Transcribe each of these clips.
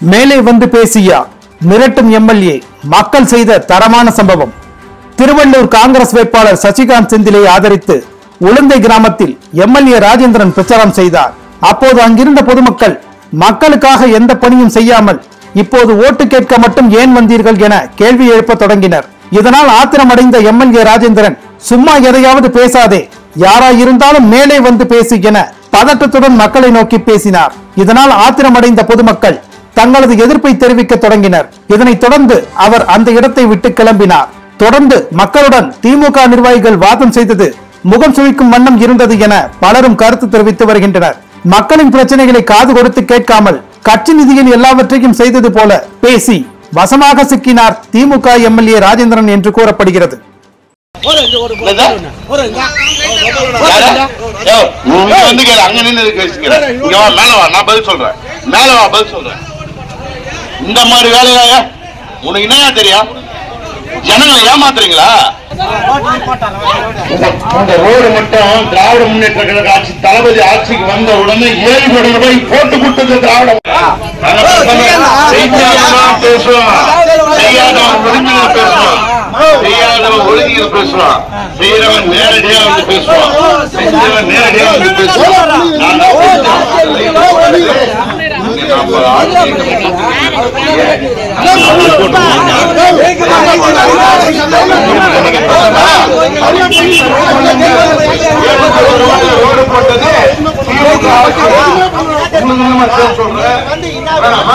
மேலே வந்து பேசியா மிரட்டும் எம்எல்ஏ மக்கள் செய்த தரமான சம்பவம் திருவள்ளூர் காங்கிரஸ் வேட்பாளர் சசிகாந்த் செந்திலை ஆதரித்து உளுந்தை கிராமத்தில் எம்எல்ஏ ராஜேந்திரன் பிரச்சாரம் செய்தார் அப்போது அங்கிருந்த பொதுமக்கள் மக்களுக்காக எந்த பணியும் செய்யாமல் இப்போது ஓட்டு கேட்க மட்டும் ஏன் வந்தீர்கள் என கேள்வி எழுப்ப தொடங்கினர் இதனால் ஆத்திரமடைந்த எம்எல்ஏ ராஜேந்திரன் சும்மா எதையாவது பேசாதே யாரா இருந்தாலும் மேலே வந்து பேசு என பதட்டத்துடன் மக்களை நோக்கி பேசினார் இதனால் ஆத்திரமடைந்த பொதுமக்கள் தங்களது எதிர்ப்பை தெரிவிக்க தொடங்கினர் இதனைத் தொடர்ந்து அவர் அந்த இடத்தை விட்டு கிளம்பினார் தொடர்ந்து மக்களுடன் திமுக நிர்வாகிகள் வாதம் செய்தது முகம் சுழிக்கும் வண்ணம் இருந்தது என பலரும் கருத்து தெரிவித்து வருகின்றனர் மக்களின் பிரச்சனைகளை காது கொடுத்து கேட்காமல் கட்சி நிதியில் எல்லாவற்றையும் செய்தது போல பேசி வசமாக சிக்கினார் திமுக எம்எல்ஏ ராஜேந்திரன் என்று கூறப்படுகிறது யோ, நீங்க வந்து கேளு, அங்க நின்னு இருக்கு வச்சுக்கிற. இங்க வா, மேல வா, நான் பதில் சொல்றேன். மேல வா, பதில் சொல்றேன். இந்த மாதிரி வேலையாக உனக்கு என்னயா தெரியும் ஜனங்களை ஏமாத்துறீங்களா இந்த ரோடு மட்டும் திராவிட முன்னேற்ற கழக ஆட்சி தளபதி ஆட்சிக்கு வந்த உடனே ஏழு கோடி ரூபாய் போட்டு கொடுத்தது திராவிட செய்யாதவன் பேசுவான் செய்யாதவன் ஒழுங்கில் பேசுவான் செய்யாதவன் ஒழுங்கில் பேசுவான் செய்யறவன் நேரடியா வந்து பேசுவான் செஞ்சவன் நேரடியா வந்து பேசுவான் நான் தான் செஞ்சேன். இங்க நாம ஆட்சி ரோடு போட்டது திமுக ஆட்சி. இன்னும் நம்ம சொல்றேன் வேணாமா?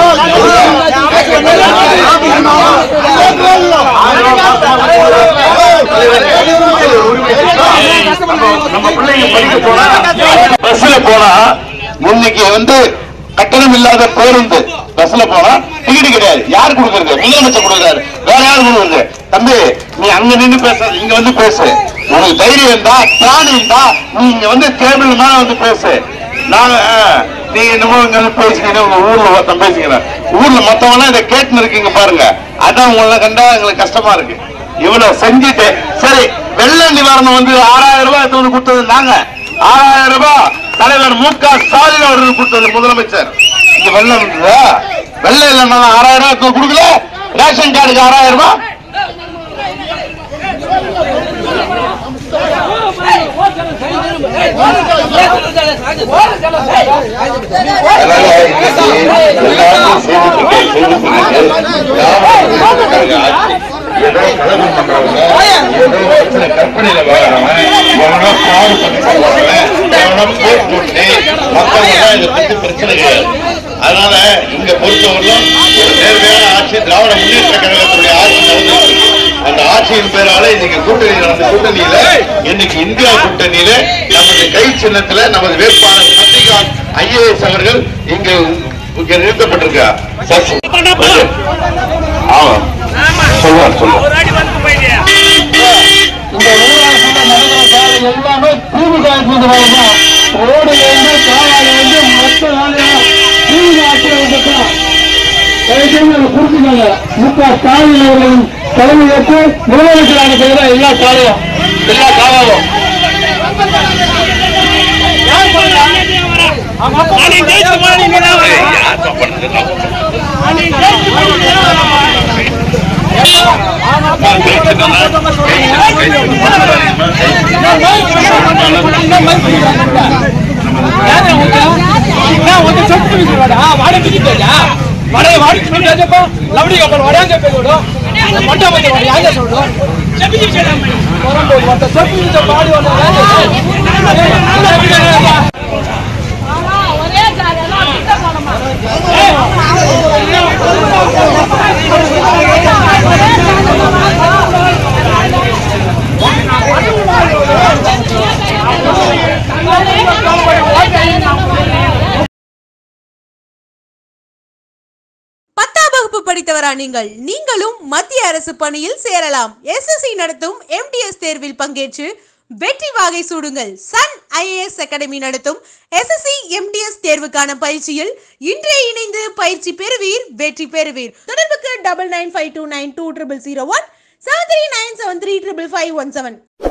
நம்ம பிள்ளைங்க படிக்க போனா பஸ்ல போனா இன்னைக்கு வந்து கட்டணம் இல்லாத பேருந்து பஸ்ல போனா டிக்கெட் கிடையாது யார் கொடுக்கறது முதலமைச்சர் கொடுக்குறாரு வேற யார் கொடுக்குறது தம்பி நீ அங்க நின்னு பேசாத இங்க வந்து பேசு உனக்கு தைரியம் இருந்தா பிராணி இருந்தா நீ இங்க வந்து டேபிள் மேல வந்து பேசு நாங்க ஆ, நீ என்னமோ இங்க வந்து பேசுறீங்க உங்க ஊர்ல ஒருத்தன் பேசுகிறேன் ஊர்ல மத்தவங்க இதை கேட்டுன்னு இருக்கீங்க பாருங்க அதான் உங்களை கண்டா எங்களுக்கு கஷ்டமா இருக்கு இவ்வளவு செஞ்சுட்டு சரி வெள்ள நிவாரணம் வந்து ஆறாயிரம் ரூபாய் எடுத்து வந்து கொடுத்தது நாங்க ஆறாயிரம் ரூபாய் தலைவர் மு க ஸ்டாலின் அவர்கள் கொடுத்தது முதலமைச்சர் இங்க வெள்ளம் இருந்ததா வெள்ளம் இல்லைன்னா ஆறாயிரம் ரூபாய் எடுத்து வந்து கொடுக்கல ரேஷன் கார்டுக்கு ஆறாயிரம் ரூபாய் எல்லாரும் செய்திருக்கீங்க, செய்திருக்கீங்க. ஏதோ கலகம் பண்றவங்க, ஏதோ பிரச்சனை கற்பனையில வாழறவன், எவனோ fraud பண்ணி போறவன், எவனோ போர் போட்டு, மக்கள் எல்லாம் இதை பத்தி பிரச்சனை கிடையாது. அதனால இங்க பொறுத்தவரையிலும் ஒரு நேர்மையான ஆட்சி திராவிட முன்னேற்ற கழகத்துடைய ஆட்சி நடந்தது அந்த ஆட்சியின் பேரால இன்னைக்கு கூட்டணி நடந்த கூட்டணியில இன்னைக்கு இந்தியா கூட்டணியில நமது கை சின்னத்துல நமது வேட்பாளர் சசிகாந்த் ஐஏஎஸ் அவர்கள் இங்கு இங்க நிறுத்தப்பட்டிருக்கார் சசி ஆமா சொல்லுவார் சொல்லுவார் ஒரு அடி வந்து போயிட்டியா இந்த ஊராட்சியில நடக்கிற வேலை எல்லாமே திமுக ஆட்சியில் தான் ரோடு வந்து காவாய் வந்து மொத்த வேலையும் திமுக ஆட்சியில் வந்துருக்கோம் தயவுசெய்து அதை புரிஞ்சுக்கோங்க மு க ஸ்டாலின் அவர்களின் தலைமையேற்று முதலமைச்சரான கையில எல்லா காலையும் எல்லா காவாவும் நீ ஜெயிச்சு போனா நீ தான் வர. நீ ஜெயிச்சு போனா நீ தான் வர. ஒரே ஜாலியெல்லாம் கிட்ட போனோமா பத்தாம் வகுப்பு படித்தவரா நீங்கள் நீங்களும் மத்திய அரசு பணியில் சேரலாம் எஸ்எஸ்சி நடத்தும் எம்டிஎஸ் தேர்வில் பங்கேற்று வெற்றி வாகை சூடுங்கள் சன் ஐஏஎஸ் அகாடமி நடத்தும் எஸ்எஸ்சி எம்டிஎஸ் தேர்வுக்கான பயிற்சியில் இன்றே இணைந்து பயிற்சி பெறுவீர் வெற்றி பெறுவீர் தொடர்புக்கு double nine five two nine two triple zero one seven three nine seven three triple five one seven